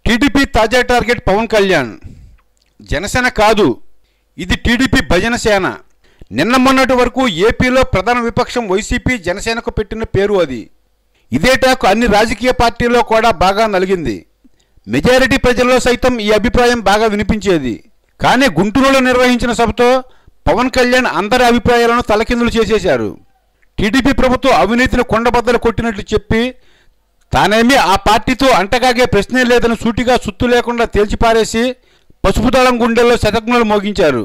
TDP తాజా target Pawan Kalyan Janasena కాదు ఇది టీడీపీ భజన సేన నిన్న మొన్నటి వరకు ఏపీలో ప్రధాన విపక్షం వైసీపీ జనసేనకు పెట్టిన పేరు అది ఇదే టాకు అన్ని రాజకీయ పార్టీల్లో కూడా బాగా నలిగింది మెజారిటీ ప్రజల్లో సైతం ఈ అభిప్రాయం బాగా వినిపించేది కానీ గుంటూరులో నిర్వహించిన సభతో పవన్ కళ్యాణ్ అందరి అభిప్రాయాలను తలకిందులు చేసేశారు టీడీపీ ప్రభుత్వం అవినీతిని కొండబద్దలు కొట్టినట్లు చెప్పి తానేమీ ఆ పార్టీతో అంటగాగే ప్రశ్నే లేదని సూటిగా సుత్తు లేకుండా తేల్చిపారేసి పసుపు దళం గుండెల్లో శతజ్ఞలు మోగించారు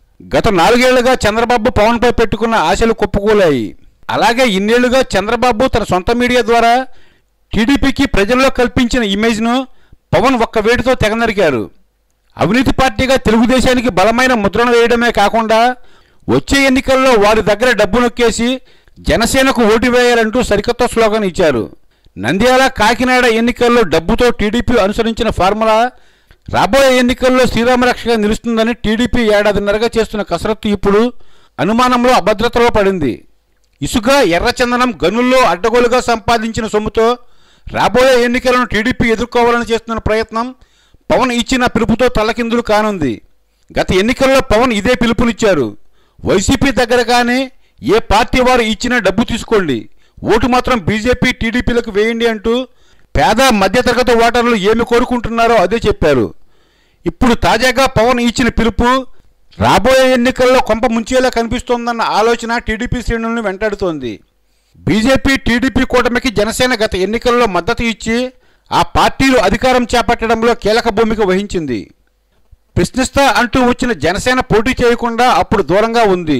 గత నాలుగేళ్లుగా చంద్రబాబు పవన్పై పెట్టుకున్న ఆశలు కుప్పకూలాయి అలాగే ఇన్నేళ్లుగా చంద్రబాబు తన సొంత మీడియా ద్వారా టీడీపీకి ప్రజల్లో కల్పించిన ఇమేజ్ను పవన్ ఒక్క వేడితో తెగనరికారు అవినీతి పార్టీగా తెలుగుదేశానికి బలమైన ముద్రను వేయడమే కాకుండా వచ్చే ఎన్నికల్లో వారి దగ్గర డబ్బు నొక్కేసి జనసేనకు ఓటు వేయాలంటూ సరికొత్త స్లోగన్ ఇచ్చారు నంద్యాల కాకినాడ ఎన్నికల్లో డబ్బుతో టీడీపీ అనుసరించిన ఫార్ములా రాబోయే ఎన్నికల్లో శ్రీరామరక్షగా నిలుస్తుందని టీడీపీ ఏడాదిన్నరగా చేస్తున్న కసరత్తు ఇప్పుడు అనుమానంలో అభద్రతలో పడింది ఇసుక ఎర్రచందనం గనుల్లో అడ్డగోలుగా సంపాదించిన సొమ్ముతో రాబోయే ఎన్నికలను టీడీపీ ఎదుర్కోవాలని చేస్తున్న ప్రయత్నం పవన్ ఇచ్చిన పిలుపుతో తలకిందులు కానుంది గత ఎన్నికల్లో పవన్ ఇదే పిలుపునిచ్చారు వైసీపీ దగ్గర కానీ ఏ పార్టీ వారు ఇచ్చినా డబ్బు తీసుకోండి ఓటు మాత్రం బీజేపీ టీడీపీలకు వేయండి అంటూ పేద మధ్యతరగతి ఓటర్లు ఏమి కోరుకుంటున్నారో అదే చెప్పారు ఇప్పుడు తాజాగా పవన్ ఇచ్చిన పిలుపు రాబోయే ఎన్నికల్లో కొంప ముంచేలా కనిపిస్తోందన్న ఆలోచన టీడీపీ శ్రేణులను వెంటాడుతోంది బీజేపీ టీడీపీ కూటమికి జనసేన గత ఎన్నికల్లో మద్దతు ఇచ్చి ఆ పార్టీలు అధికారం చేపట్టడంలో కీలక భూమిక వహించింది ప్రశ్నిస్తా అంటూ వచ్చిన జనసేన పోటీ చేయకుండా అప్పుడు దూరంగా ఉంది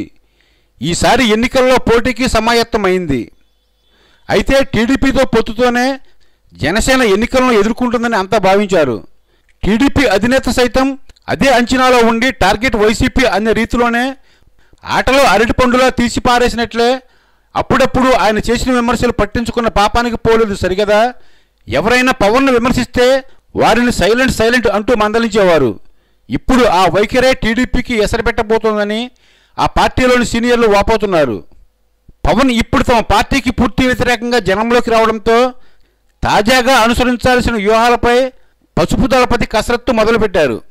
ఈసారి ఎన్నికల్లో పోటీకి సమాయత్తమైంది అయితే టీడీపీతో పొత్తుతోనే జనసేన ఎన్నికలను ఎదుర్కొంటుందని అంతా భావించారు టీడీపీ అధినేత సైతం అదే అంచనాలో ఉండి టార్గెట్ వైసీపీ అనే రీతిలోనే ఆటలో అరటిపండులా తీసి పారేసినట్లే అప్పుడప్పుడు ఆయన చేసిన విమర్శలు పట్టించుకున్న పాపానికి పోలేదు సరిగదా ఎవరైనా పవన్ను విమర్శిస్తే వారిని సైలెంట్ సైలెంట్ అంటూ మందలించేవారు ఇప్పుడు ఆ వైఖరే టీడీపీకి ఎసరపెట్టబోతోందని ఆ పార్టీలోని సీనియర్లు వాపోతున్నారు పవన్ ఇప్పుడు తమ పార్టీకి పూర్తి వ్యతిరేకంగా జనంలోకి రావడంతో తాజాగా అనుసరించాల్సిన వ్యూహాలపై పసుపు దళపతి కసరత్తు మొదలుపెట్టారు